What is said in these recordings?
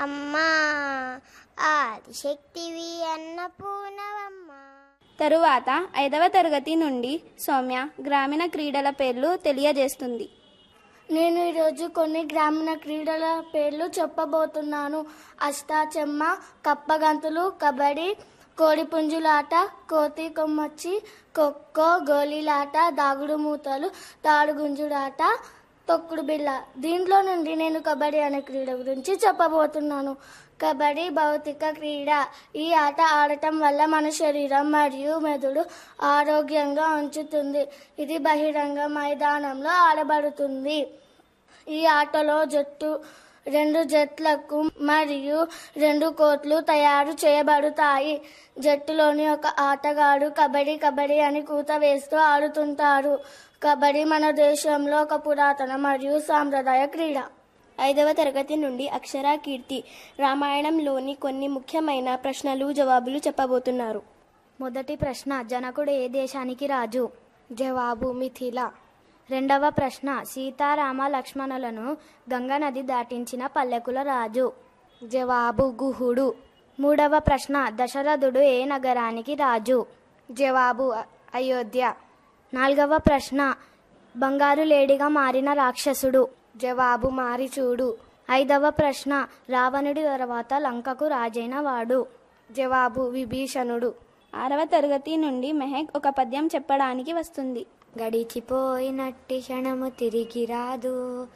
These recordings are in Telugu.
అమ్మా ఆదిశక్తివి అన్నపూర్ణవమ్మ తరువాత ఐదవ తరగతి నుండి సౌమ్య గ్రామీణ క్రీడల పేర్లు తెలియజేస్తుంది నేను ఈరోజు కొన్ని గ్రామీణ క్రీడల పేర్లు చెప్పబోతున్నాను అష్టాచెమ్మ కప్పగంతులు కబడ్డీ కోడిపుంజులాట కోతి కొమ్మచ్చి ఖోఖో గోళీలాట దాగుడు మూతలు తాడుగుంజుడాట తొక్కుడు బిళ్ళ దీంట్లో నుండి నేను కబడ్డీ అనే క్రీడ గురించి చెప్పబోతున్నాను కబడ్డీ భౌతిక క్రీడ ఈ ఆట ఆడటం వల్ల మన శరీరం మరియు మెదడు ఆరోగ్యంగా ఉంచుతుంది ఇది బహిరంగ మైదానంలో ఆడబడుతుంది ఈ ఆటలో జట్టు రెండు జట్లకు మరియు రెండు కోట్లు తయారు చేయబడతాయి జట్టులోని ఒక ఆటగాడు కబడ్డీ కబడ్డీ అని కూత వేస్తూ ఆడుతుంటారు కబడ్డీ మన దేశంలో ఒక పురాతన మరియు సాంప్రదాయ క్రీడ ఐదవ తరగతి నుండి అక్షర కీర్తి రామాయణంలోని కొన్ని ముఖ్యమైన ప్రశ్నలు జవాబులు చెప్పబోతున్నారు మొదటి ప్రశ్న జనకుడు ఏ దేశానికి రాజు జవాబు మిథిల రెండవ ప్రశ్న సీతారామ లక్ష్మణులను గంగా నది దాటించిన పల్లెకుల రాజు జవాబు గుహుడు మూడవ ప్రశ్న దశరథుడు ఏ నగరానికి రాజు జవాబు అ- అయోధ్య నాలుగవ ప్రశ్న బంగారు లేడిగా మారిన రాక్షసుడు జవాబు మారిచూడు ఐదవ ప్రశ్న రావణుడి తర్వాత లంకకు రాజైన వాడు జవాబు విభీషణుడు ఆరవ తరగతి నుండి మెహక్ ఒక పద్యం చెప్పడానికి వస్తుంది గడిచిపోయినట్టి క్షణము తిరిగి రాదు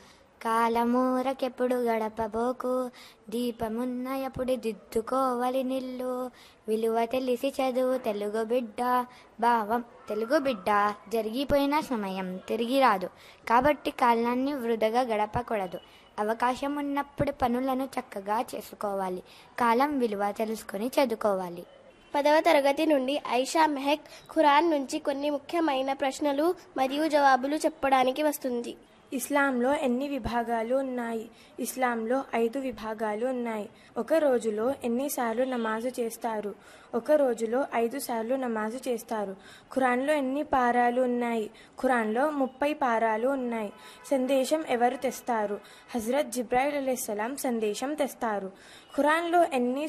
కాలమూరకెప్పుడు గడపబోకు దీపమున్న ఎప్పుడు దిద్దుకోవలి నిల్లు విలువ తెలిసి చదువు తెలుగు బిడ్డ భావం తెలుగు బిడ్డ జరిగిపోయిన సమయం తిరిగి రాదు కాబట్టి కాలాన్ని వృధగా గడపకూడదు అవకాశం ఉన్నప్పుడు పనులను చక్కగా చేసుకోవాలి కాలం విలువ తెలుసుకొని చదువుకోవాలి పదవ తరగతి నుండి ఐషా మెహక్ ఖురాన్ నుంచి కొన్ని ముఖ్యమైన ప్రశ్నలు మరియు జవాబులు చెప్పడానికి వస్తుంది ఇస్లాంలో ఎన్ని విభాగాలు ఉన్నాయి ఇస్లాంలో ఐదు విభాగాలు ఉన్నాయి ఒక రోజులో ఎన్నిసార్లు నమాజు చేస్తారు ఒక రోజులో ఐదు సార్లు నమాజు చేస్తారు ఖురాన్లో ఎన్ని పారాలు ఉన్నాయి ఖురాన్లో ముప్పై పారాలు ఉన్నాయి సందేశం ఎవరు తెస్తారు హజరత్ జిబ్రాయిల్ అలైహిస్సలాం సందేశం తెస్తారు ఖురాన్లో ఎన్ని